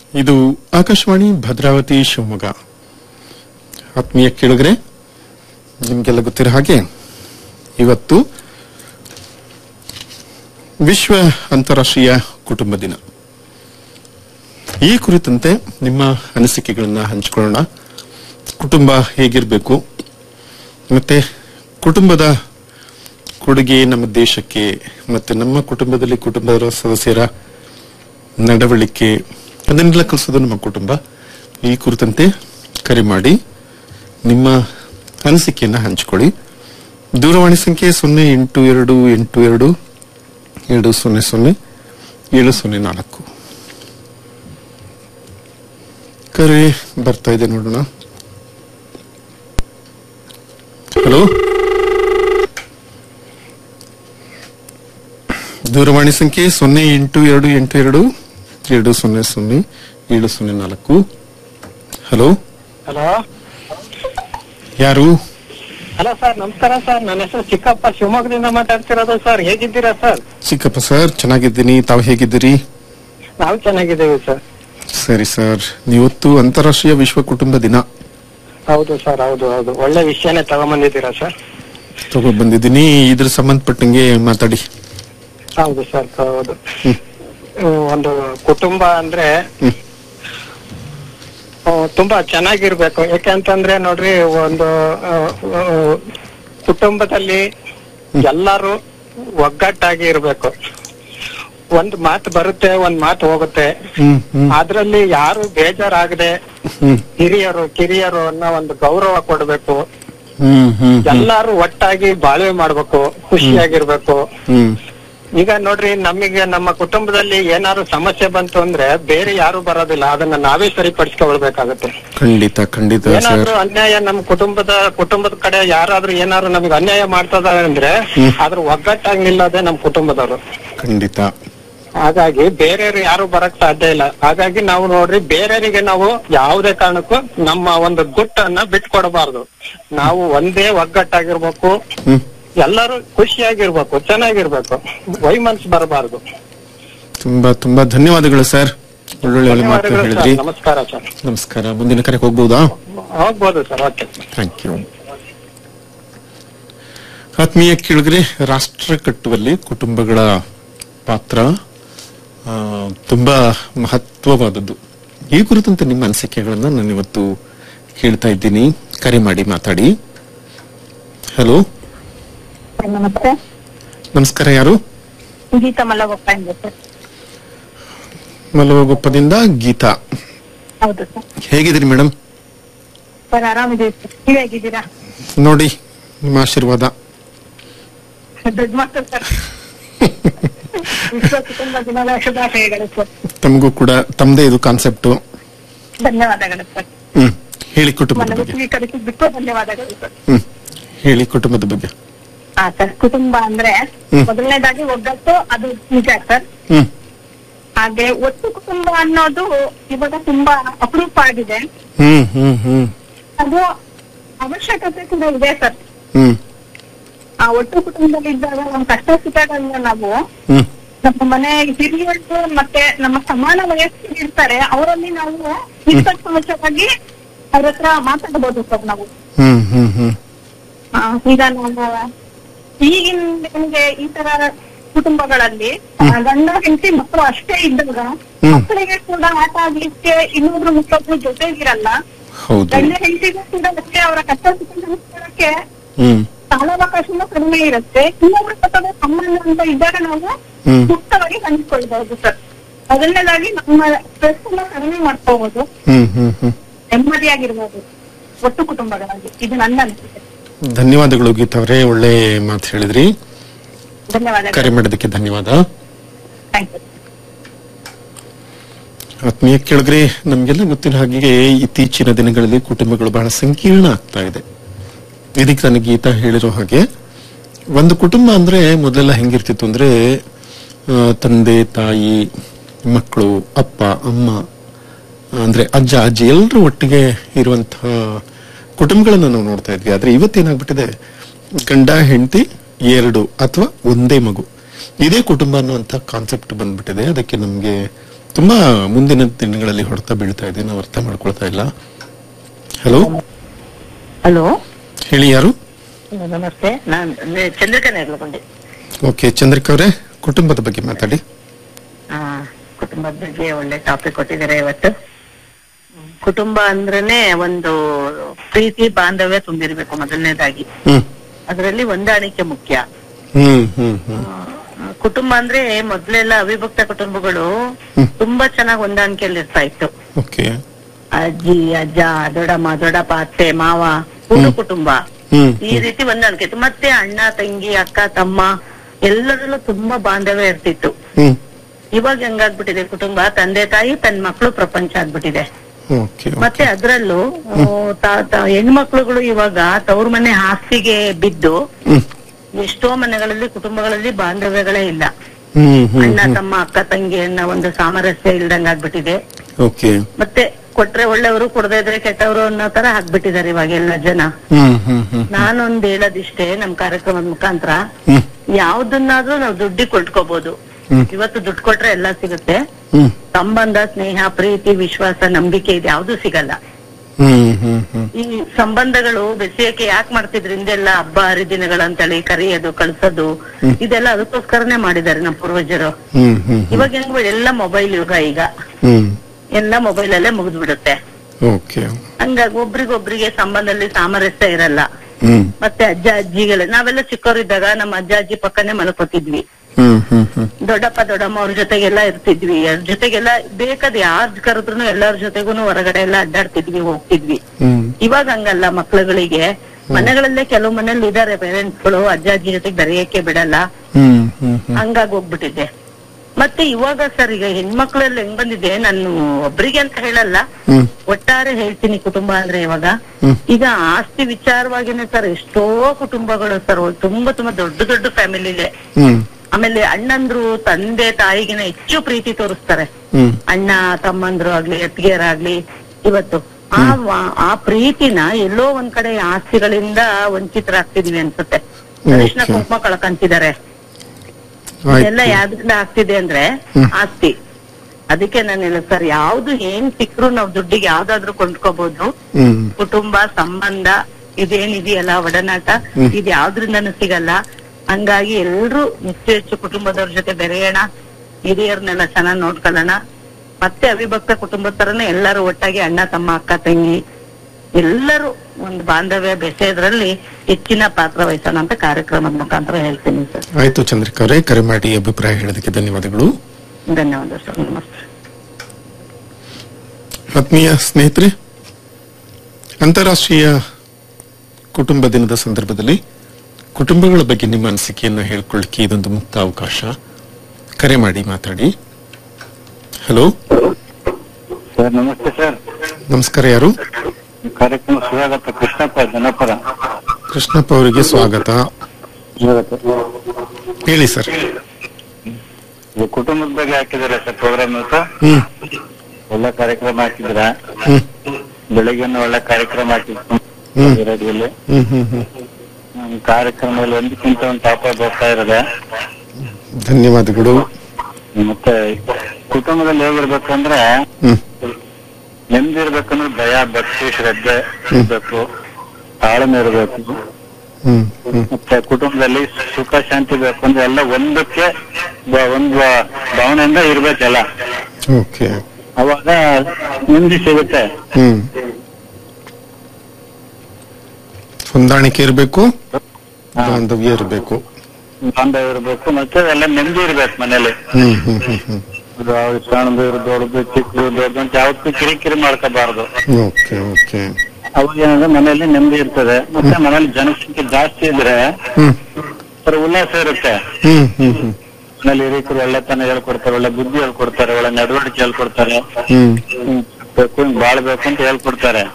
ಇದು ಆಕಾಶವಾಣಿ ಭದ್ರಾವತಿ ಶಿವಮೊಗ್ಗ ಆತ್ಮೀಯ ಕೇಳಿದ್ರೆ ನಿಮಗೆಲ್ಲ ಗೊತ್ತಿರೋ ಹಾಗೆ ಇವತ್ತು ವಿಶ್ವ ಅಂತಾರಾಷ್ಟ್ರೀಯ ಕುಟುಂಬ ದಿನ ಈ ಕುರಿತಂತೆ ನಿಮ್ಮ ಅನಿಸಿಕೆಗಳನ್ನ ಹಂಚಿಕೊಳ್ಳೋಣ ಕುಟುಂಬ ಹೇಗಿರಬೇಕು ಮತ್ತೆ ಕುಟುಂಬದ ಕೊಡುಗೆ ನಮ್ಮ ದೇಶಕ್ಕೆ ಮತ್ತೆ ನಮ್ಮ ಕುಟುಂಬದಲ್ಲಿ ಕುಟುಂಬದ ಸದಸ್ಯರ ನಡವಳಿಕೆ ಅದನ್ನೆಲ್ಲ ಕಲಿಸೋದು ನಮ್ಮ ಕುಟುಂಬ ಈ ಕುರಿತಂತೆ ಕರೆ ಮಾಡಿ ನಿಮ್ಮ ಅನಿಸಿಕೆಯನ್ನ ಹಂಚಿಕೊಳ್ಳಿ ದೂರವಾಣಿ ಸಂಖ್ಯೆ ಸೊನ್ನೆ ಎಂಟು ಎರಡು ಎಂಟು ಎರಡು ಎರಡು ಸೊನ್ನೆ ಸೊನ್ನೆ ಏಳು ಸೊನ್ನೆ ನಾಲ್ಕು ಕರೆ ಬರ್ತಾ ಇದೆ ನೋಡೋಣ ಹಲೋ ದೂರವಾಣಿ ಸಂಖ್ಯೆ ಸೊನ್ನೆ ಎಂಟು ಎರಡು ಎಂಟು ಎರಡು ಎರಡು ಸೊನ್ನೆ ಸೊನ್ನೆ ಏಳು ಸೊನ್ನೆ ನಾಲ್ಕು ಹಲೋ ಹಲೋ ಯಾರು ಹಲೋ ಸರ್ ನಮಸ್ಕಾರ ಸರ್ ನನ್ನ ಹೆಸರು ಚಿಕ್ಕಪ್ಪ ಶಿವಮೊಗ್ಗದಿಂದ ಮಾತಾಡ್ತಿರೋದು ಸರ್ ಹೇಗಿದ್ದೀರಾ ಸರ್ ಚಿಕ್ಕಪ್ಪ ಸರ್ ಚೆನ್ನಾಗಿದ್ದೀನಿ ತಾವು ಹೇಗಿದ್ದೀರಿ ನಾವು ಚೆನ್ನಾಗಿದ್ದೀವಿ ಸರ್ ಸರಿ ಸರ್ ಇವತ್ತು ಅಂತಾರಾಷ್ಟ್ರೀಯ ವಿಶ್ವ ಕುಟುಂಬ ದಿನ ಹೌದು ಸರ್ ಹೌದು ಹೌದು ಒಳ್ಳೆ ವಿಷಯನೇ ತಗೊಂಬಂದಿದ್ದೀರಾ ಸರ್ ತಗೋ ಬಂದಿದ್ದೀನಿ ಇದ್ರ ಸಂಬಂಧಪಟ್ಟಂಗೆ ಮಾತಾಡಿ ಹೌದು ಸರ್ ಹೌದು ಹ್ಮ್, ಒಂದು ಕುಟುಂಬ ಅಂದ್ರೆ ಹ್ಮ್. ಆ, ತುಂಬಾ ಚೆನ್ನಾಗಿರ್ಬೇಕು ಯಾಕೆಂತಂದ್ರೆ ನೋಡ್ರಿ ಒಂದು ಆ, ಆ, ಕುಟುಂಬದಲ್ಲಿ ಎಲ್ಲರೂ ಒಗ್ಗಟ್ಟಾಗಿ ಇರ್ಬೇಕು ಒಂದ್ ಮಾತು ಬರುತ್ತೆ ಒಂದ್ ಮಾತು ಹೋಗುತ್ತೆ ಹ್ಮ್ ಹ್ಮ್ ಅದ್ರಲ್ಲಿ ಯಾರು ಬೇಜಾರಾಗದೆ ಹ್ಮ್ ಹಿರಿಯರು ಕಿರಿಯರು ಅನ್ನೋ ಒಂದು ಗೌರವ ಕೊಡ್ಬೇಕು ಹ್ಮ್ ಹ್ಮ್ ಎಲ್ಲಾರು ಒಟ್ಟಾಗಿ ಬಾಳ್ವೆ ಮಾಡ್ಬೇಕು ಖುಷಿಯಾಗಿರ್ಬೇಕು ಹ್ಮ್ ಈಗ ನೋಡ್ರಿ ನಮಗೆ ನಮ್ಮ ಕುಟುಂಬದಲ್ಲಿ ಏನಾದ್ರು ಸಮಸ್ಯೆ ಬಂತು ಅಂದ್ರೆ ಬೇರೆ ಯಾರು ಬರೋದಿಲ್ಲ ಅದನ್ನ ನಾವೇ ಸರಿಪಡಿಸ್ಕೊಳ್ಬೇಕಾಗತ್ತೆ ಖಂಡಿತ ಖಂಡಿತ ಸರ್ ಏನಾದ್ರೂ ಅನ್ಯಾಯ ನಮ್ಮ ಕುಟುಂಬದ ಕುಟುಂಬದ ಕಡೆ ಯಾರಾದ್ರೂ ಏನಾದ್ರು ನಮ್ಗೆ ಅನ್ಯಾಯ ಮಾಡ್ತದಾರೆ ಅಂದ್ರೆ ಅದ್ರ ಒಗ್ಗಟ್ಟಾಗಿ ನಿಲ್ಲೋದೇ ನಮ್ ಕುಟುಂಬದವರು ಖಂಡಿತ ಹಾಗಾಗಿ ಬೇರೆಯವ್ರು ಯಾರು ಬರಕ್ ಸಾಧ್ಯ ಇಲ್ಲ ಹಾಗಾಗಿ ನಾವು ನೋಡ್ರಿ ಬೇರೆಯವರಿಗೆ ನಾವು ಯಾವುದೇ ಕಾರಣಕ್ಕೂ ನಮ್ಮ ಒಂದು ಗುಟ್ಟನ್ನ ಬಿಟ್ಕೊಡಬಾರ್ದು ನಾವು ಒಂದೇ ಒಗ್ಗಟ್ಟಾಗಿರ್ಬೇಕು ಹ್ಮ್ ಎಲ್ಲರೂ ಖುಷಿಯಾಗಿರ್ಬೇಕು ಚೆನ್ನಾಗಿರ್ಬೇಕು ವೈಮನ್ಸ್ ಬರಬಾರ್ದು ತುಂಬಾ ತುಂಬಾ ಧನ್ಯವಾದಗಳು ಸರ್ ಒಳ್ಳೊಳ್ಳೆ ಒಳ್ಳೆ ಮಾತು ಧನ್ಯವಾದಗಳು ಹೇಳಿದ್ರಿ ಸರ್ ನಮಸ್ಕಾರ ಸರ್ ನಮಸ್ಕಾರ ಮುಂದಿನ ಕರೆಗೆ ಹೋಗ್ಬೋದಾ ಹೋಗ್ಬೋದು ಸರ್ ಓಕೆ ಥ್ಯಾಂಕ್ ಯು ಆತ್ಮೀಯ ಕೇಳಿದ್ರೆ ರಾಷ್ಟ್ರ ಕಟ್ಟುವಲ್ಲಿ ಕುಟುಂಬಗಳ ಪಾತ್ರ ಆ, ತುಂಬಾ ಮಹತ್ವವಾದದ್ದು ಈ ಕುರಿತಂತೆ ನಿಮ್ಮ ಅನಿಸಿಕೆಗಳನ್ನ ನಾನು ಇವತ್ತು ಕೇಳ್ತಾ ಇದ್ದೀನಿ ಕರೆ ಮಾಡಿ ಮಾತಾಡಿ ಹಲೋ ನಮಸ್ತೆ ನಮಸ್ಕಾರ ಯಾರು ಗೀತಾ ಮಲ್ಲಗೊಪ್ಪ ಎಂದು ಸರ್ ಮಲವಗೊಪ್ಪದಿಂದ ಗೀತಾ ಹೌದು ಸರ್ ಹೇಗಿದ್ದೀರಿ ಮೇಡಮ್ ಸರ್ ಆರಾಮಿದ್ದೀವಿ ಸರ್ ನೀವ್ ಹೇಗಿದ್ದೀರಾ ನೋಡಿ ನಿಮ್ಮ ಆಶೀರ್ವಾದ ದೊಡ್ಡ ಮಕ್ಕಳು ಸರ್ ವಿಶ್ವ ಕುಟುಂಬ ದಿನದ ಶುಭಾಶಯಗಳು ಸರ್ ತಮಗೂ ಕೂಡ ತಮ್ಮದೇ ಇದು ಕಾನ್ಸೆಪ್ಟು ಧನ್ಯವಾದಗಳು ಸರ್ ಹ್ಮ್ ಹೇಳಿ ಕುಟುಂಬದ ಮನವಿ ಬಗ್ಗೆ ಸ್ವೀಕರಿಸಿದ್ದಕ್ಕೂ ಧನ್ಯವಾದಗಳು ಸರ್ ಹ್ಮ್ ಹೇಳಿ ಕುಟುಂಬದ ಬಗ್ಗೆ ಹಾ ಸರ್ ಕುಟುಂಬ ಅಂದ್ರೆ ಹ್ಮ್. ಮೊದಲನೇದಾಗಿ ಒಗ್ಗಟ್ಟು ಅದು ನಿಜ ಸರ್ ಹ್ಮ್ ಹಾಗೆ ಒಟ್ಟು ಕುಟುಂಬ ಅನ್ನೋದು ಇವಾಗ ತುಂಬಾ ಅಪರೂಪ ಆಗಿದೆ ಹ್ಮ್ ಹ್ಮ್ ಹ್ಮ್ ಅದು ಅವಶ್ಯಕತೆ ಕೂಡ ಇದೆ ಸರ್ ಹ್ಮ್ ಆ ಒಟ್ಟು ಕುಟುಂಬದಲ್ಲಿ ಇದ್ದಾಗ ನಮ್ಮ ಕಷ್ಟ ಸುಖಗಳನ್ನ ನಾವು ಹ್ಮ್ ನಮ್ಮ ಮನೆ ಹಿರಿಯರು ಮತ್ತೆ ನಮ್ಮ ಸಮಾನ ವಯಸ್ಸಿಗೆ ಇರ್ತಾರೆ ಅವರಲ್ಲಿ ನಾವು ನಿಷ್ಪಕ್ಷಪಾತವಾಗಿ ಅವ್ರ ಹತ್ರ ಮಾತಾಡಬಹುದು ಸರ್ ನಾವು ಹ್ಮ್ ಹ್ಮ್ ಹ್ಮ್ ಆ, ಈಗ ನಾವು ಈಗಿನ ನಿಮ್ಗೆ ಈ ತರ ಕುಟುಂಬಗಳಲ್ಲಿ ಆ, ಗಂಡ ಹೆಂಡತಿ ಮಕ್ಕಳು ಅಷ್ಟೇ ಇದ್ದಾಗ ಹ್ಮ್. ಮಕ್ಕಳಿಗೆ ಕೂಡ ಆಟ ಆಡ್ಲಿಕ್ಕೆ ಇನ್ನೊಬ್ರು ಮಕ್ಕಳು ಜೊತೆಗಿರಲ್ಲ ಹೌದು ಗಂಡ ಹೆಂಡತಿಗೂ ಕೂಡ ಅಷ್ಟೇ ಅವರ ಕಷ್ಟ ಸುಖ ಹಂಚ್ಕೊಳ್ಳಕ್ಕೆ ಹ್ಮ್ ಕಾಲಾವಕಾಶನೂ ಕಡಿಮೆ ಇರುತ್ತೆ ಇನ್ನೊಬ್ರ ಜೊತೆ ಸಂಬಂಧ ಅಂತ ಇದ್ದಾಗ ನಾವು ಹ್ಮ್ ಮುಕ್ತವಾಗಿ ಹಂಚ್ಕೊಳ್ಬಹುದು ಸರ್ ಮೊದಲನೇದಾಗಿ ನಮ್ಮ ಸ್ಟ್ರೆಸ್ ಅನ್ನ ಕಡಿಮೆ ಮಾಡ್ಕೋಬಹುದು ಹ್ಮ್ ಹ್ಮ್ ಹ್ಮ್ ನೆಮ್ಮದಿಯಾಗಿರ್ಬೋದು ಒಟ್ಟು ಕುಟುಂಬಗಳಲ್ಲಿ ಇದು ನನ್ನ ಅನಿಸಿಕೆ ಧನ್ಯವಾದಗಳು ಗೀತಾ ಅವರೇ ಒಳ್ಳೆ ಮಾತು ಹೇಳಿದ್ರಿ ಧನ್ಯವಾದಗಳು ಕರೆ ಮಾಡೋದಕ್ಕೆ ಧನ್ಯವಾದ ಥ್ಯಾಂಕ್ ಯು ಆತ್ಮೀಯ ಕೇಳಿದ್ರೆ ನಮ್ಗೆಲ್ಲ ಗೊತ್ತಿರೋ ಹಾಗೆ ಇತ್ತೀಚಿನ ದಿನಗಳಲ್ಲಿ ಕುಟುಂಬಗಳು ಬಹಳ ಸಂಕೀರ್ಣ ಆಗ್ತಾ ಇದೆ ಇದಕ್ಕೆ ನನಗೆ ಗೀತಾ ಹೇಳಿರೋ ಹಾಗೆ ಒಂದು ಕುಟುಂಬ ಅಂದ್ರೆ ಮೊದಲೆಲ್ಲ ಹೆಂಗಿರ್ತಿತ್ತು ಅಂದ್ರೆ ಆ, ತಂದೆ ತಾಯಿ ಮಕ್ಕಳು ಅಪ್ಪ ಅಮ್ಮ ಅಂದ್ರೆ ಅಜ್ಜ ಅಜ್ಜಿ ಎಲ್ಲರೂ ಒಟ್ಟಿಗೆ ಇರುವಂತಹ ಕುಟುಂಬಗಳನ್ನ ನಾವು ನೋಡ್ತಾ ಇದ್ವಿ ಆದ್ರೆ ಇವತ್ತೇನಾಗ್ಬಿಟ್ಟಿದೆ ಗಂಡ ಹೆಂಡತಿ ಎರಡು ಅಥವಾ ಒಂದೇ ಮಗು ಇದೇ ಕುಟುಂಬ ಅನ್ನುವಂಥ ಕಾನ್ಸೆಪ್ಟ್ ಬಂದ್ಬಿಟ್ಟಿದೆ ಅದಕ್ಕೆ ನಮ್ಗೆ ತುಂಬಾ ಮುಂದಿನ ದಿನಗಳಲ್ಲಿ ಹೊಡೆತ ಬೀಳ್ತಾ ಇದೆ ನಾವು ಅರ್ಥ ಮಾಡ್ಕೊಳ್ತಾ ಇಲ್ಲ ಹಲೋ ಹಲೋ ಹೇಳಿ ಯಾರು ನಮಸ್ತೆ ನಾನು ಚಂದ್ರಿಕಾ ನೇರ್ಲಕೊಂಡೆ ಓಕೆ ಚಂದ್ರಿಕಾ ಅವರೇ ಕುಟುಂಬದ ಬಗ್ಗೆ ಮಾತಾಡಿ ಆ ಕುಟುಂಬದ ಬಗ್ಗೆ ಒಳ್ಳೆ ಟಾಪಿಕ್ ಕೊಟ್ಟಿದ್ದಾರೆ ಇವತ್ತು ಕುಟುಂಬ ಅಂದ್ರೇನೆ ಒಂದು ಪ್ರೀತಿ ಬಾಂಧವ್ಯ ತುಂಬಿರ್ಬೇಕು ಮೊದಲನೇದಾಗಿ ಹ್ಮ್ ಅದರಲ್ಲಿ ಹೊಂದಾಣಿಕೆ ಮುಖ್ಯ ಹ್ಮ್ ಹ್ಮ್ ಹ್ಮ್ ಆ, ಕುಟುಂಬ ಅಂದ್ರೆ ಮೊದ್ಲೆಲ್ಲ ಅವಿಭಕ್ತ ಕುಟುಂಬಗಳು ತುಂಬಾ ಚೆನ್ನಾಗಿ ಹೊಂದಾಣಿಕೆಯಲ್ಲಿ ಇರ್ತಾ ಇತ್ತು ಓಕೆ ಅಜ್ಜಿ ಅಜ್ಜ ದೊಡ್ಡಮ್ಮ ದೊಡ್ಡಪ್ಪ ಅತ್ತೆ ಮಾವ ಕೂಡು ಕುಟುಂಬ ಹ್ಮ್ ಈ ರೀತಿ ಹೊಂದಾಣಿಕೆ ಇತ್ತು ಮತ್ತೆ ಅಣ್ಣ ತಂಗಿ ಅಕ್ಕ ತಮ್ಮ ಎಲ್ಲರಲ್ಲೂ ತುಂಬಾ ಬಾಂಧವ್ಯ ಇರ್ತಿತ್ತು ಹ್ಮ್ ಇವಾಗ ಹೆಂಗಾಗ್ಬಿಟ್ಟಿದೆ ಕುಟುಂಬ ತಂದೆ ತಾಯಿ ತನ್ನ ಮಕ್ಕಳು ಪ್ರಪಂಚ ಆಗ್ಬಿಟ್ಟಿದೆ ಓಕೆ ಮತ್ತೆ ಅದ್ರಲ್ಲೂ ಆ, ತ- ತ- ಹೆಣ್ಮಕ್ಳುಗಳು ಇವಾಗ ತವ್ರ ಮನೆ ಆಸ್ತಿಗೆ ಬಿದ್ದು ಹ್ಮ್ ಎಷ್ಟೋ ಮನೆಗಳಲ್ಲಿ ಕುಟುಂಬಗಳಲ್ಲಿ ಬಾಂಧವ್ಯಗಳೇ ಇಲ್ಲ ಹ್ಮ್ ಹ್ಮ್ ಅಣ್ಣ ತಮ್ಮ ಅಕ್ಕ ತಂಗಿ ಅನ್ನೋ ಒಂದು ಸಾಮರಸ್ಯ ಇಲ್ದಂಗ್ ಆಗ್ಬಿಟ್ಟಿದೆ ಓಕೆ ಮತ್ತೆ ಕೊಟ್ರೆ ಒಳ್ಳೆಯವರು ಕೊಡದೇ ಇದ್ರೆ ಕೆಟ್ಟವರು ಅನ್ನೋ ತರ ಆಗ್ಬಿಟ್ಟಿದ್ದಾರೆ ಇವಾಗ ಎಲ್ಲ ಜನ ಹ್ಮ್ ಹ್ಮ್ ಹ್ಮ್ ನಾನೊಂದ್ ಹೇಳೋದಿಷ್ಟೇ ನಮ್ ಕಾರ್ಯಕ್ರಮದ ಮುಖಾಂತರ ಹ್ಮ್ ಯಾವ್ದನ್ನಾದ್ರೂ ನಾವು ದುಡ್ಡಿಗೆ ಕೊಂಡ್ಕೋಬಹುದು ಹ್ಮ್. ಇವತ್ತು ದುಡ್ಡು ಕೊಟ್ರೆ ಎಲ್ಲ ಸಿಗುತ್ತೆ ಹ್ಮ್ ಸಂಬಂಧ ಸ್ನೇಹ ಪ್ರೀತಿ ವಿಶ್ವಾಸ ನಂಬಿಕೆ ಇದು ಯಾವ್ದು ಸಿಗಲ್ಲ ಹ್ಮ್ ಹ್ಮ್ ಹ್ಮ್ ಈ ಸಂಬಂಧಗಳು ಬೆಸೆಯಕ್ಕೆ ಯಾಕೆ ಮಾಡ್ತಿದ್ರು ಹಿಂದೆಲ್ಲ ಹಬ್ಬ ಹರಿದಿನಗಳಂತೇಳಿ ಕರೆಯೋದು ಕಳ್ಸೋದು ಇದೆಲ್ಲ ಅದಕ್ಕೋಸ್ಕರನೇ ಮಾಡಿದ್ದಾರೆ ನಮ್ಮ ಪೂರ್ವಜರು ಹ್ಮ್ ಹ್ಮ್ ಇವಾಗ ಹೆಂಗ್ ಬಿಡ್- ಎಲ್ಲ ಮೊಬೈಲ್ ಯುಗ ಈಗ ಹ್ಮ್ ಎಲ್ಲ ಮೊಬೈಲ್ ಅಲ್ಲೇ ಮುಗಿದ್ ಬಿಡುತ್ತೆ ಓಕೆ ಹಂಗಾಗಿ ಒಬ್ರಿಗೊಬ್ರಿಗೆ ಸಂಬಂಧದಲ್ಲಿ ಸಾಮರಸ್ಯ ಇರಲ್ಲ ಹ್ಮ್ ಮತ್ತೆ ಅಜ್ಜ ಅಜ್ಜಿಗಳು ನಾವೆಲ್ಲ ಚಿಕ್ಕವರಿದ್ದಾಗ ನಮ್ಮ ಅಜ್ಜ ಅಜ್ಜಿ ಪಕ್ಕನೆ ಮಲ್ಕೋತಿದ್ವಿ ಹ್ಮ್ ಹ್ಮ್ ಹ್ಮ್ ದೊಡ್ಡಪ್ಪ ದೊಡ್ಡಮ್ಮ ಅವ್ರ ಜೊತೆಗೆಲ್ಲ ಇರ್ತಿದ್ವಿ ಅವ್ರ ಜೊತೆಗೆಲ್ಲ ಬೇಕಾದ ಯಾರ್ ಕರೆದ್ರು ಎಲ್ಲರ ಜೊತೆಗೂ ಹೊರಗಡೆ ಎಲ್ಲ ಅಡ್ಡಾಡ್ತಿದ್ವಿ ಹೋಗ್ತಿದ್ವಿ ಹ್ಮ್ ಇವಾಗ ಹಂಗಲ್ಲ ಮಕ್ಳುಗಳಿಗೆ ಮನೆಗಳಲ್ಲೇ ಕೆಲವು ಮನೇಲಿ ಇದಾರೆ ಪೇರೆಂಟ್ಸ್ಗಳು ಅಜ್ಜ ಅಜ್ಜಿ ಜೊತೆಗೆ ಬೆರೆಯಕ್ಕೆ ಬಿಡಲ್ಲ ಹ್ಮ್ ಹ್ಮ್ ಹ್ಮ್ ಹಂಗಾಗಿ ಹೋಗ್ಬಿಟ್ಟಿದೆ ಮತ್ತೆ ಇವಾಗ ಸರ್ ಈಗ ಹೆಣ್ಮಕ್ಳೆಲ್ಲ ಹೆಂಗ್ ಬಂದಿದೆ ನಾನು ಒಬ್ರಿಗೆ ಅಂತ ಹೇಳಲ್ಲ ಹ್ಮ್ ಒಟ್ಟಾರೆ ಹೇಳ್ತೀನಿ ಕುಟುಂಬ ಅಂದ್ರೆ ಇವಾಗ ಹ್ಮ್. ಈಗ ಆಸ್ತಿ ವಿಚಾರವಾಗಿನೇ ಸರ್ ಎಷ್ಟೋ ಕುಟುಂಬಗಳು ಸರ್ ತುಂಬಾ ತುಂಬಾ ದೊಡ್ಡ ದೊಡ್ಡ ಫ್ಯಾಮಿಲಿ ಇದೆ ಹ್ಮ್ ಆಮೇಲೆ ಅಣ್ಣಂದ್ರು ತಂದೆ ತಾಯಿಗಿನ ಹೆಚ್ಚು ಪ್ರೀತಿ ತೋರಿಸ್ತಾರೆ ಹ್ಮ್ ಅಣ್ಣ ತಮ್ಮಂದ್ರು ಆಗ್ಲಿ ಅತ್ತಿಗೆಯರಾಗ್ಲಿ ಇವತ್ತು ಆ ವ- ಆ ಪ್ರೀತಿನ ಎಲ್ಲೋ ಒಂದ್ ಕಡೆ ಆಸ್ತಿಗಳಿಂದ ವಂಚಿತರಾಗ್ತಿದೀವಿ ಅನ್ಸುತ್ತೆ ಕೃಷ್ಣ Okay. ಕುಂಕುಮ ಕಳ್ಕಂತಿದ್ದಾರೆ ಎಲ್ಲ ಆಯ್ತು ಯಾವ್ದ್ರಿಂದ ಆಗ್ತಿದೆ ಅಂದ್ರೆ ಆಸ್ತಿ ಅದಕ್ಕೆ ನಾನು ಹೇಳ ಸರ್ ಯಾವ್ದು ಏನ್ ಸಿಕ್ರು ನಾವ್ ದುಡ್ಡಿಗೆ ಯಾವ್ದಾದ್ರು ಕೊಂಡ್ಕೋಬಹುದು ಹ್ಮ್ ಕುಟುಂಬ ಸಂಬಂಧ ಇದೇನಿದೆಯಲ್ಲ ಒಡನಾಟ ಹ್ಮ್. ಇದು ಯಾವ್ದ್ರಿಂದನೂ ಸಿಗಲ್ಲ ಹಂಗಾಗಿ ಎಲ್ರು ಹೆಚ್ಚು ಹೆಚ್ಚು ಕುಟುಂಬದವ್ರ ಜೊತೆ ಬೆರೆಯೋಣ ಹಿರಿಯರ್ನೆಲ್ಲ ಚೆನ್ನಾಗ್ ನೋಡ್ಕೊಳ್ಳೋಣ ಮತ್ತೆ ಅವಿಭಕ್ತ ಕುಟುಂಬದ ತರನೇ ಎಲ್ಲರೂ ಒಟ್ಟಾಗಿ ಅಣ್ಣ ತಮ್ಮ ಅಕ್ಕ ತಂಗಿ ಎಲ್ಲರೂ ಒಂದು ಬಾಂಧವ್ಯ ಬೆಸೆಯೋದ್ರಲ್ಲಿ ಹೆಚ್ಚಿನ ಪಾತ್ರ ವಹಿಸೋಣ ಅಂತ ಕಾರ್ಯಕ್ರಮದ ಮುಖಾಂತರ ಹೇಳ್ತೀನಿ ಸರ್ ಆಯ್ತು ಚಂದ್ರಿಕಾ ಅವರೇ ಕರೆ ಮಾಡಿ ಅಭಿಪ್ರಾಯ ಹೇಳೋದಕ್ಕೆ ಧನ್ಯವಾದಗಳು ಧನ್ಯವಾದ ಸರ್ ನಮಸ್ತೆ ಆತ್ಮೀಯ ಸ್ನೇಹಿತರೆ ಅಂತಾರಾಷ್ಟ್ರೀಯ ಕುಟುಂಬ ದಿನದ ಸಂದರ್ಭದಲ್ಲಿ ಕುಟುಂಬಗಳ ಬಗ್ಗೆ ನಿಮ್ಮ ಅನಿಸಿಕೆಯನ್ನು ಹೇಳ್ಕೊಳ್ಳಿಕ್ಕೆ ಇದೊಂದು ಮುಕ್ತ ಅವಕಾಶ ಕರೆ ಮಾಡಿ ಮಾತಾಡಿ ಹಲೋ ಸರ್ ನಮಸ್ತೆ ಸರ್ ನಮಸ್ಕಾರ ಯಾರು ಈ ಕಾರ್ಯಕ್ರಮ ಸ್ವಾಗತ ಕೃಷ್ಣಪ್ಪ ಜನಪರ ಕೃಷ್ಣಪ್ಪ ಅವರಿಗೆ ಸ್ವಾಗತ ಸ್ವಾಗತ ಹೇಳಿ ಸರ್ ಇದು ಕುಟುಂಬದ ಬಗ್ಗೆ ಹಾಕಿದಾರೆ ಸರ್ ಪ್ರೋಗ್ರಾಮ್ ಇವತ್ತು ಹ್ಮ್ ಒಳ್ಳೆ ಕಾರ್ಯಕ್ರಮ ಹಾಕಿದ್ರ ಹ್ಮ್ ಬೆಳಗ್ಗೆನ ಒಳ್ಳೆ ಕಾರ್ಯಕ್ರಮ ಹಾಕಿದ್ರು ಹ್ಮ್. ರೇಡಿಯೋಲಿ ಹ್ಮ್ ಹ್ಮ್ ಹ್ಮ್ ನಮ್ಮ ಕಾರ್ಯಕ್ರಮದಲ್ಲಿ ಒಂದಕ್ಕಿಂತ ಒಂದು ಟಾಪ್ ಬರ್ತಾ ಇರೋದೆ ಧನ್ಯವಾದಗಳು ಮತ್ತೆ ಕುಟುಂಬದಲ್ಲಿ ಹೇಗಿರ್ಬೇಕಂದ್ರೆ ಹ್ಮ್ ನೆಮ್ಮದಿ ಇರ್ಬೇಕಂದ್ರೆ ಭಯ ಭಕ್ತಿ ಶ್ರದ್ಧೆ ಇರ್ಬೇಕು ತಾಳ್ಮೆ ಇರ್ಬೇಕು ಹ್ಮ್ ಹ್ಮ್ ಮತ್ತೆ ಕುಟುಂಬದಲ್ಲಿ ಸುಖ ಶಾಂತಿ ಬೇಕು ಅಂದ್ರೆ ಎಲ್ಲ ಒಂದಕ್ಕೆ ಬ- ಒಂದು ಭಾವನೆಯಿಂದ ಇರ್ಬೇಕೆಲ್ಲ ಓಕೆ ಅವಾಗ ನೆಮ್ಮದಿ ಸಿಗುತ್ತೆ ಹ್ಮ್ ಹೊಂದಾಣಿಕೆ ಇರಬೇಕು ಬಾಂಧವ್ಯ ಇರಬೇಕು ಬಾಂಧವ್ಯ ಇರ್ಬೇಕು ಮತ್ತೆ ಎಲ್ಲ ನೆಮ್ಮದಿ ಇರ್ಬೇಕು ಮನೇಲಿ ಹ್ಮ್ ಹ್ಮ್ ಹ್ಮ್ ಹ್ಮ್ ಇದು ಯಾವ ಸಣ್ಣದು ಇರು ದೊಡ್ಡದು ಚಿಕ್ಕದು ದೊಡ್ಡದು ಅಂತ ಯಾವತ್ತೂ ಕಿರಿಕಿರಿ ಮಾಡ್ಕೋಬಾರ್ದು ಓಕೆ ಓಕೆ ಅವಾಗ ಏನಂದ್ರೆ ಮನೆಯಲ್ಲಿ ನೆಮ್ಮದಿ ಇರ್ತದೆ ಮತ್ತೆ ಮನೇಲಿ ಜನಸಂಖ್ಯೆ ಜಾಸ್ತಿ ಇದ್ರೆ ಹ್ಮ್ ಒಂಥರ ಉಲ್ಲಾಸ ಇರುತ್ತೆ ಹ್ಮ್ ಹ್ಮ್ ಹ್ಮ್ ಮನೇಲಿ ಹಿರಿಕರು ಒಳ್ಳೆತನ ಹೇಳ್ಕೊಡ್ತಾರೆ ಒಳ್ಳೆ ಬುದ್ಧಿ ಹೇಳ್ಕೊಡ್ತಾರೆ ಒಳ್ಳೆ ನಡವಳಿಕೆ ಹೇಳ್ಕೊಡ್ತಾರೆ ಹ್ಮ್ ಹಿಂಗ್ ಬೇಕು ಹಿಂಗ್ ಬಾಳ್ಬೇಕು ಅಂತ ಹೇಳ್ಕೊಡ್ತಾರೆ